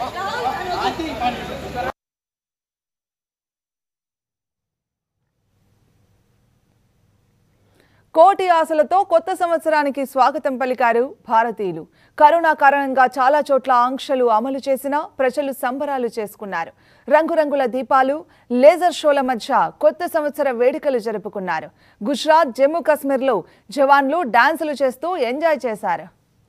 కోటి ఆశలతో కొత్త సంవత్సరానికి స్వాగతం పలికారు భారతీయులు కరోనా కారణంగా చాలా చోట్ల ఆంక్షలు అమలు చేసినా ప్రజలు సంబరాలు చేసుకున్నారు రంగురంగుల దీపాలు లేజర్ షోల మధ్య కొత్త సంవత్సర వేడుకలు జరుపుకున్నారు గుజరాత్ జమ్మూ కాశ్మీర్లో జవాన్లు డాన్సులు చేస్తూ ఎంజాయ్ చేశారు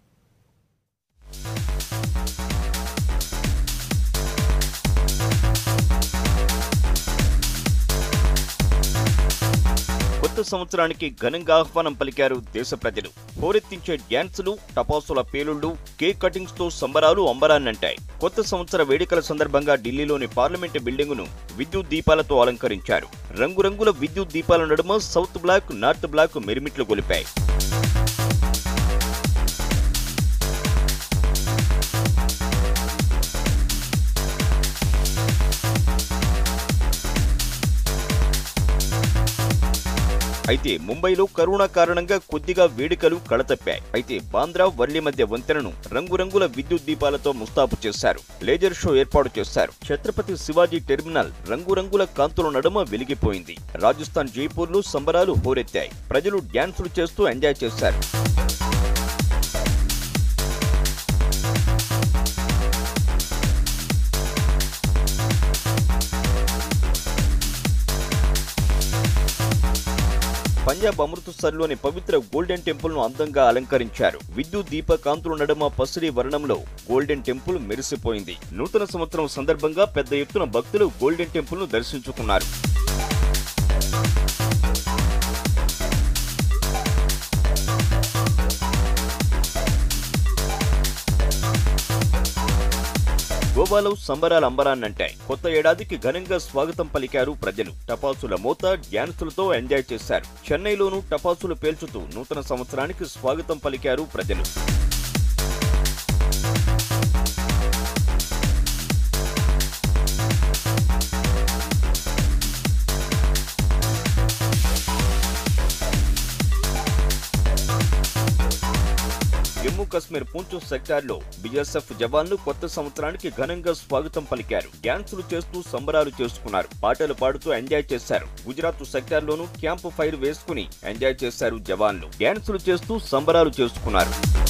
కొత్త సంవత్సరానికి ఘనంగా ఆహ్వానం పలికారు దేశ ప్రజలు హోరెత్తించే డ్యాన్సులు టపాసుల పేలుళ్లు కేక్ కటింగ్స్ తో సంబరాలు అంబరాన్నంటాయి కొత్త సంవత్సర వేడుకల సందర్భంగా ఢిల్లీలోని పార్లమెంటు బిల్డింగును విద్యుత్ దీపాలతో అలంకరించారు రంగురంగుల విద్యుత్ దీపాల నడుమ సౌత్ బ్లాక్ నార్త్ బ్లాక్ మెరిమిట్లు గొలిపాయి అయితే ముంబైలో కరోనా కారణంగా కొద్దిగా వేడుకలు కళతప్పాయి అయితే బాంద్రా వర్లి మధ్య వంతెనను రంగురంగుల విద్యుత్ దీపాలతో ముస్తాబు చేశారు లేజర్ షో ఏర్పాటు చేశారు ఛత్రపతి శివాజీ టెర్మినల్ రంగురంగుల కాంతుల నడుమ వెలిగిపోయింది రాజస్థాన్ జైపూర్లో సంబరాలు హోరెత్తాయి ప్రజలు డ్యాన్సులు చేస్తూ ఎంజాయ్ చేశారు పంజాబ్ అమృత్సర్లోని పవిత్ర గోల్డెన్ టెంపుల్ ను అందంగా అలంకరించారు విద్యుత్ దీప కాంతుల నడుమ పసిడి వర్ణంలో గోల్డెన్ టెంపుల్ మెరిసిపోయింది నూతన సంవత్సరం సందర్భంగా పెద్ద ఎత్తున భక్తులు గోల్డెన్ టెంపుల్ ను దర్శించుకున్నారు గోవాలో సంబరాలు అంబరాన్నంటాయి కొత్త ఏడాదికి ఘనంగా స్వాగతం పలికారు ప్రజలు టపాసుల మోత డ్యాన్సులతో ఎంజాయ్ చేశారు చెన్నైలోనూ టపాసులు పేల్చుతూ నూతన సంవత్సరానికి స్వాగతం పలికారు ప్రజలు జమ్మూ కాశ్మీర్ పూంచు సెక్టార్లో బీఎస్ఎఫ్ జవాన్లు కొత్త సంవత్సరానికి ఘనంగా స్వాగతం పలికారు డ్యాన్సులు చేస్తూ సంబరాలు చేసుకున్నారు పాటలు పాడుతూ ఎంజాయ్ చేశారు గుజరాత్ సెక్టార్లోనూ క్యాంప్ ఫైర్ వేసుకుని ఎంజాయ్ చేశారు జవాన్లు డ్యాన్సులు చేస్తూ సంబరాలు చేసుకున్నారు